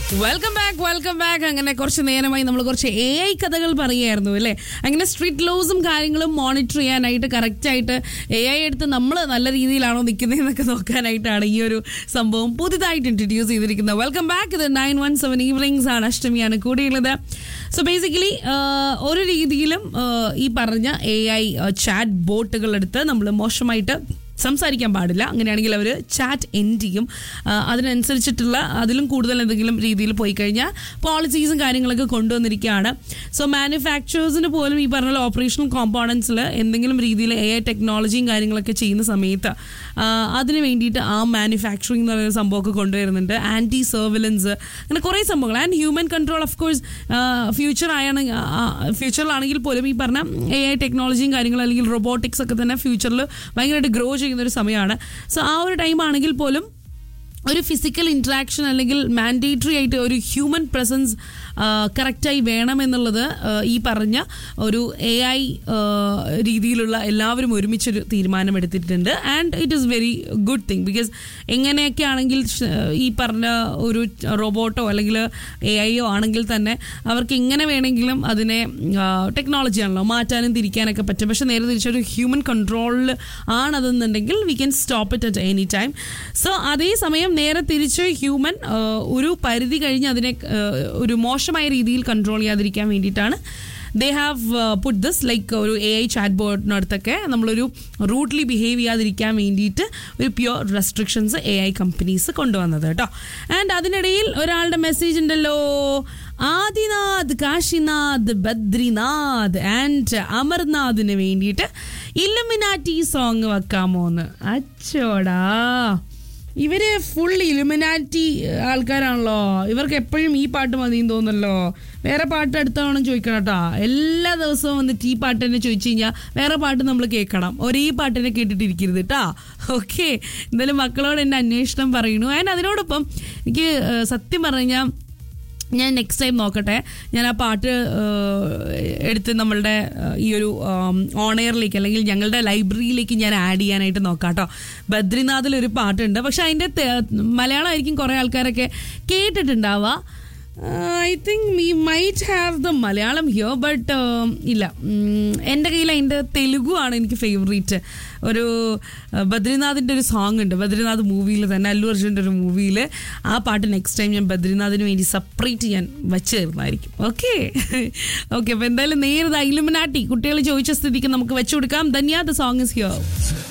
welcome back welcome back അങ്ങനെ കുറച്ച് നേരമായി നമ്മൾ കുറച്ച് എ ഐ കഥകൾ പറയുമായിരുന്നു അല്ലേ അങ്ങനെ സ്ട്രീറ്റ് ലോസും കാര്യങ്ങളും മോണിറ്റർ ചെയ്യാനായിട്ട് കറക്റ്റായിട്ട് എ ഐ എടുത്ത് നമ്മൾ നല്ല രീതിയിലാണോ നിൽക്കുന്നതെന്നൊക്കെ നോക്കാനായിട്ടാണ് ഈ ഒരു സംഭവം പുതുതായിട്ട് ഇൻട്രൊഡ്യൂസ് ചെയ്തിരിക്കുന്നത് വെൽക്കം ബാക്ക് ഇത് നയൻ വൺ സെവൻ ഈവനിങ്സ് ആണ് അഷ്ടമിയാണ് കൂടിയുള്ളത് സോ ബേസിക്കലി ഒരു രീതിയിലും ആ, ഈ പറഞ്ഞ എ ഐ ചാറ്റ് ബോട്ടുകളെടുത്ത് നമ്മൾ മോശമായിട്ട് സംസാരിക്കാൻ പാടില്ല അങ്ങനെയാണെങ്കിൽ അവർ ചാറ്റ് എൻഡ് ചെയ്യും ആ, അതിനനുസരിച്ചിട്ടുള്ള അതിലും കൂടുതൽ എന്തെങ്കിലും രീതിയിൽ പോയി കഴിഞ്ഞാൽ പോളിസീസും കാര്യങ്ങളൊക്കെ കൊണ്ടുവന്നിരിക്കുകയാണ് സോ മാനുഫാക്ചേഴ്സിന് പോലും ഈ പറഞ്ഞ ഓപ്പറേഷണൽ കോമ്പോണൻസിൽ എന്തെങ്കിലും രീതിയിൽ എ ഐ ടെക്നോളജിയും കാര്യങ്ങളൊക്കെ ചെയ്യുന്ന സമയത്ത് ആ, അതിന് വേണ്ടിയിട്ട് ആ മാനുഫാക്ചറിങ് എന്ന് പറയുന്ന സംഭവമൊക്കെ കൊണ്ടുവരുന്നുണ്ട് ആൻറ്റി സർവിലൻസ് അങ്ങനെ കുറേ സംഭവങ്ങൾ and human control of course future ആയാണ് ഫ്യൂച്ചറിലാണെങ്കിൽ പോലും ഈ പറഞ്ഞ എ ഐ ടെക്നോളജിയും കാര്യങ്ങളും അല്ലെങ്കിൽ റോബോട്ടിക്സ് ഒക്കെ തന്നെ ഫ്യൂച്ചറിൽ ഭയങ്കരമായിട്ട് ഗ്രോ ചെയ്യുന്ന ഒരു സമയമാണ് സോ ആ ഒരു ടൈം ആണെങ്കിൽ പോലും ഒരു ഫിസിക്കൽ ഇൻട്രാക്ഷൻ അല്ലെങ്കിൽ മാൻഡേറ്ററി ആയിട്ട് ഒരു ഹ്യൂമൻ പ്രസൻസ് കറക്റ്റായി വേണമെന്നുള്ളത് ആ, ഈ പറഞ്ഞ ഒരു എ ഐ രീതിയിലുള്ള എല്ലാവരും ഒരുമിച്ചൊരു തീരുമാനമെടുത്തിട്ടുണ്ട് and it is very good thing because എങ്ങനെയൊക്കെ ആണെങ്കിൽ ഷ്- ഈ പറഞ്ഞ ഒരു റോബോട്ടോ അല്ലെങ്കിൽ എ ഐയോ ആണെങ്കിൽ തന്നെ അവർക്ക് എങ്ങനെ വേണമെങ്കിലും അതിനെ ടെക്നോളജി ആണല്ലോ മാറ്റാനും തിരിക്കാനൊക്കെ പറ്റും പക്ഷെ നേരെ തിരിച്ചൊരു ഹ്യൂമൻ കൺട്രോളിൽ ആണതെന്നുണ്ടെങ്കിൽ we can stop it at any time so അതേസമയം നേരെ തിരിച്ച് ഹ്യൂമൻ ഒരു പരിധി കഴിഞ്ഞ് അതിനെ ആ, ഒരു മോശമായ രീതിയിൽ കൺട്രോൾ ചെയ്യാതിരിക്കാൻ വേണ്ടിയിട്ടാണ് they have put this like ഒരു എ ഐ ചാറ്റ് ബോർഡിനടുത്തൊക്കെ നമ്മളൊരു റൂട്ട്ലി ബിഹേവ് ചെയ്യാതിരിക്കാൻ വേണ്ടിയിട്ട് ഒരു pure restrictions A I companies കൊണ്ടുവന്നത് കേട്ടോ ആൻഡ് അതിനിടയിൽ ഒരാളുടെ മെസ്സേജ് ഉണ്ടല്ലോ ആദിനാഥ് കാശിനാഥ് ബദ്രിനാഥ് ആൻഡ് അമർനാഥിന് വേണ്ടിയിട്ട് ഇലുമിനാറ്റി സോങ് വെക്കാമോന്ന് അച്ചോടാ ഇവര് ഫുൾ ഇലുമിനാറ്റി ആൾക്കാരാണല്ലോ ഇവർക്ക് എപ്പോഴും ഈ പാട്ട് മതിയെന്ന് തോന്നല്ലോ വേറെ പാട്ട് അടുത്താണെന്ന് ചോദിക്കണം കേട്ടോ എല്ലാ ദിവസവും വന്നിട്ട് ഈ പാട്ട് തന്നെ ചോദിച്ചു കഴിഞ്ഞാൽ വേറെ പാട്ട് നമ്മൾ കേൾക്കണം ഒരേ പാട്ട് തന്നെ കേട്ടിട്ടിരിക്കരുത് കേട്ടോ ഓക്കെ എന്തായാലും മക്കളോട് എൻ്റെ അന്വേഷണം പറയുന്നു ആൻഡ് അതിനോടൊപ്പം എനിക്ക് ഏഹ്, സത്യം പറഞ്ഞാൽ ഞാൻ നെക്സ്റ്റ് ടൈം നോക്കട്ടെ ഞാൻ ആ പാട്ട് ഏഹ്, എടുത്ത് നമ്മളുടെ ഏഹ്, ഈ ഒരു ഓണെയറിലേക്ക് അല്ലെങ്കിൽ ഞങ്ങളുടെ ലൈബ്രറിയിലേക്ക് ഞാൻ ആഡ് ചെയ്യാനായിട്ട് നോക്കാം കേട്ടോ ബദ്രിനാഥിൽ ഒരു പാട്ടുണ്ട് പക്ഷെ അതിൻ്റെ മലയാളമായിരിക്കും കുറേ ആൾക്കാരൊക്കെ കേട്ടിട്ടുണ്ടാവുക I think we might have the Malayalam here but ഇല്ല ഉം, എൻ്റെ കയ്യിൽ അതിൻ്റെ തെലുഗു ആണ് എനിക്ക് ഫേവറേറ്റ് ഒരു ആ, ബദ്രിനാഥിൻ്റെ ഒരു സോങ് ഉണ്ട് ബദ്രിനാഥ് മൂവിയിൽ തന്നെ അല്ലു അർജുൻ്റെ ഒരു മൂവിയിൽ ആ പാട്ട് നെക്സ്റ്റ് ടൈം ഞാൻ ബദ്രിനാഥിന് വേണ്ടി സെപ്പറേറ്റ് ഞാൻ വെച്ച് തരുന്നതായിരിക്കും ഓക്കെ ഓക്കെ അപ്പോൾ എന്തായാലും നേരെ ഇലുമിനാട്ടി കുട്ടികൾ ചോദിച്ച സ്ഥിതിക്ക് നമുക്ക് വെച്ചു കൊടുക്കാം Dhanya the song is here